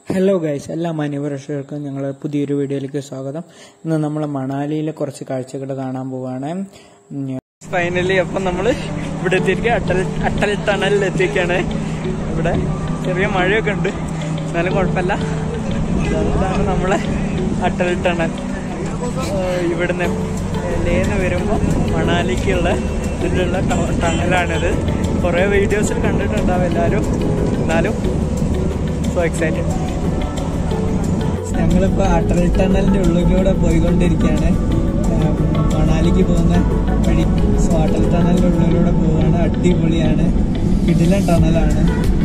hello guys എല്ലാ മാന്യപ്രേക്ഷകർക്കും ഞങ്ങൾ പുതിയൊരു വീഡിയോയിലേക്ക് സ്വാഗതം ഇന്ന് നമ്മൾ മണാലിയിലെ കുറച്ച് കാഴ്ചകൾ കാണാൻ പോവാണ് ഫൈനലി അപ്പം നമ്മൾ ഇവിടെ എത്തിയിരിക്കുക അട്ടൽ അട്ടൽ ടണലിൽ എത്തിയിരിക്കുകയാണ് ഇവിടെ ചെറിയ മഴയൊക്കെ ഉണ്ട് എന്നാലും കുഴപ്പമില്ല ഇതാണ് നമ്മളെ അട്ടൽ ടണൽ ഏഹ് ഇവിടുന്ന് ലേന്ന് വരുമ്പോൾ മണാലിക്കുള്ള ഇതിലുള്ള ട- ടണലാണിത് കുറേ വീഡിയോസിൽ കണ്ടിട്ടുണ്ടാവും എല്ലാവരും എന്നാലും സോ എക്സൈറ്റഡ് ഞങ്ങളിപ്പോ അട്ടൽ ടണലിന്റെ ഉള്ളിലൂടെ പോയിക്കൊണ്ടിരിക്കുകയാണ് ഏം, മണാലിക്ക് പോകുന്ന വഴി സോ അട്ടൽ ടണലിന്റെ ഉള്ളിലൂടെ പോവാണ് അടിപൊളിയാണ് കിടിലൻ ടണലാണ്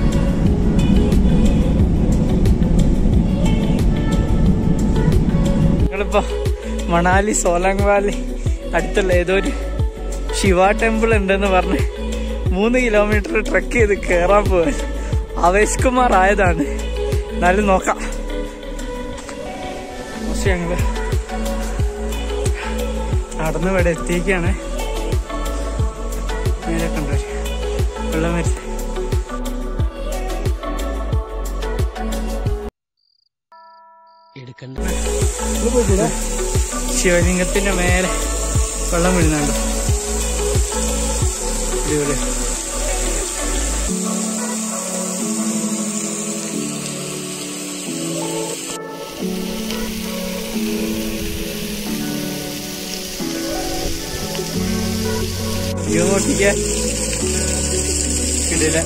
ഞങ്ങളിപ്പോ മണാലി സോലാങ് വാലി അടുത്തുള്ള ഏതോ ഒരു ശിവ ടെമ്പിൾ ഉണ്ടെന്ന് പറഞ്ഞ് മൂന്ന് കിലോമീറ്റർ ട്രക്ക് ചെയ്ത് കയറാൻ പോവാൻ ആവേശ് കുമാർ ആയതാണ് എന്നാലും നോക്കാം പക്ഷെ ഞങ്ങള് നടന്ന് ഇവിടെ എത്തിയിരിക്കുകയാണ് നേരെ കണ്ടു വെള്ളം വരുന്നത് ശിവലിംഗത്തിന്റെ മേലെ വെള്ളം വീഴുന്നുണ്ട് അടിപൊളി വ്യൂ നോക്കിക്കേ കിടില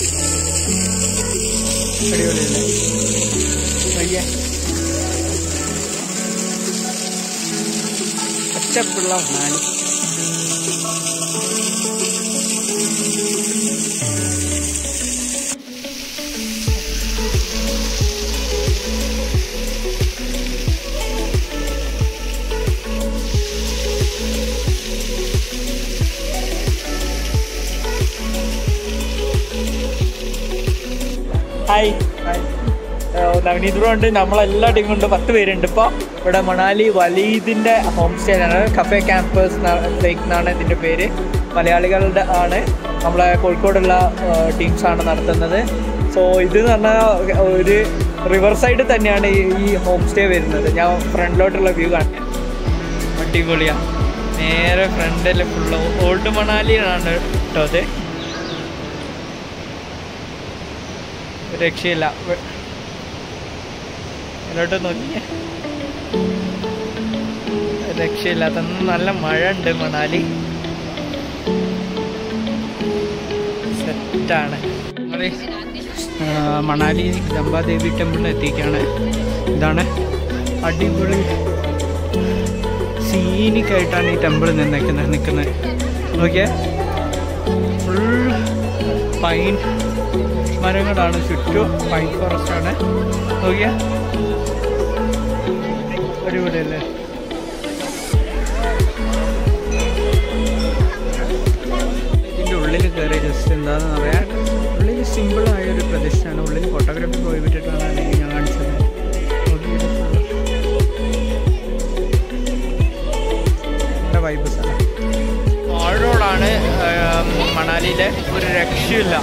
അടിപൊളിയല്ലേ നോക്കിയേ പച്ചപ്പുള്ള നാല് ഹായ് നവനീത് ബ്രോ ഉണ്ട് നമ്മളെല്ലാ ടീമും ഉണ്ട് പത്ത് പേരുണ്ട് ഇപ്പോൾ ഇവിടെ മണാലി വലീദിൻ്റെ ഹോം സ്റ്റേ ആണ് കഫേ ക്യാമ്പസ് ലേക്ക് എന്നാണ് ഇതിൻ്റെ പേര് മലയാളികളുടെ ആണ് നമ്മളെ കോഴിക്കോടുള്ള ടീംസ് ആണ് നടത്തുന്നത് സോ ഇത് എന്ന് പറഞ്ഞാൽ ഒരു റിവർ സൈഡ് തന്നെയാണ് ഈ- ഈ ഹോം സ്റ്റേ വരുന്നത് ഞാൻ ഫ്രണ്ടിലോട്ടുള്ള വ്യൂ കാണാം അടിപൊളിയാണ് നേരെ ഫ്രണ്ടിൽ ഫുള്ള് ഓൾഡ് മണാലിയാണ് കേട്ടോ അത് ഒരു രക്ഷയില്ല വെ- ഇതിലോട്ട് നോക്കിയേ ഒരു രക്ഷയില്ലാത്ത ഇന്ന് നല്ല മഴ ഉണ്ട് മണാലി സെറ്റാണ് നമ്മള് ആ, മണാലി ദമ്പാദേവി ടെമ്പിളിൽ എത്തിക്കാണ് ഇതാണ് അടിപൊളി സീനിക് ആയിട്ടാണ് ഈ ടെമ്പിൾ നിന്നേക്കുന്നത് നിൽക്കുന്നത് നോക്കിയേ ഫുൾ പൈൻ മരങ്ങളാണ് ചുറ്റും പൈൻ ഫോറസ്റ്റ് ആണ് നോക്കിയ അടിപൊളിയല്ലേ ഇതിൻ്റെ ഉള്ളിൽ കയറി ജസ്റ്റ് എന്താണെന്ന് പറയാൻ ഉള്ളിൽ സിമ്പിൾ ആയ ഒരു പ്രദേശമാണ് ഉള്ളിൽ ഫോട്ടോഗ്രാഫി പോയിട്ടിട്ടാണ് അല്ലെങ്കിൽ ഞാൻ കാണിച്ചത് നോക്കിയിട്ട് full നല്ല വൈബ് സ്ഥലം റോഡാണ് മണാലിയിലെ ഒരു രക്ഷയില്ല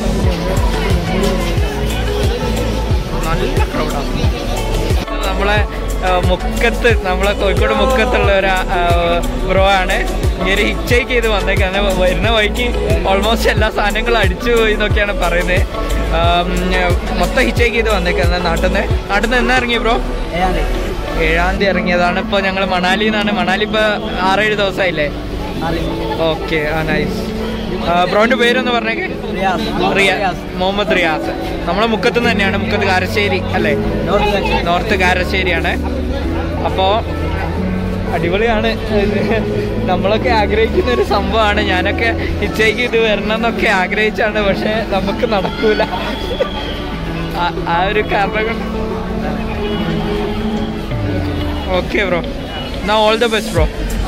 നല്ല ക്രൗഡാണ് നമ്മളെ ആ, മുക്കത്ത് നമ്മളെ കോഴിക്കോട് മുക്കത്തുള്ള ഒരു ബ്രോ ആണ് ഇങ്ങനെ ഹിച്ചേക്ക് ചെയ്ത് വന്നേക്കാണ് വരുന്ന വഴിക്ക് ഓൾമോസ്റ്റ് എല്ലാ സാധനങ്ങളും അടിച്ചു പോയി എന്നൊക്കെയാണ് പറയുന്നത് ആം, മൊത്തം ഹിച്ചേക്ക് ചെയ്ത് വന്നേക്കുന്നത് നാട്ടിൽ നിന്ന് നാട്ടിൽ നിന്ന് എന്നാ ഇറങ്ങി ബ്രോ ഏഴാം തീയതി ഇറങ്ങിയതാണ് ഇപ്പോൾ ഞങ്ങൾ മണാലിയിൽ നിന്നാണ് മണാലി ഇപ്പോൾ ആറേഴ് ദിവസമായില്ലേ ഓക്കെ ആ നൈസ് ബ്രോന്റെ പേരൊന്ന് പറഞ്ഞേക്ക് റിയാസ് മുഹമ്മദ് റിയാസ് നമ്മളെ മുക്കത്ത് നിന്ന് തന്നെയാണ് മുക്കത്ത് കാരശ്ശേരി അല്ലേ നോർത്ത് കാരശ്ശേരിയാണ് അപ്പോൾ അടിപൊളിയാണ് നമ്മളൊക്കെ ആഗ്രഹിക്കുന്ന ഒരു സംഭവമാണ് ഞാനൊക്കെ ഇച്ചയ്ക്ക് ഇത് വരണം എന്നൊക്കെ ആഗ്രഹിച്ചാണ് പക്ഷെ നമുക്ക് നടക്കൂല ആ- ആ ഒരു കാരണം കൊണ്ട് ഓക്കെ ബ്രോ എന്നാ ഓൾ ദ ബെസ്റ്റ് ബ്രോ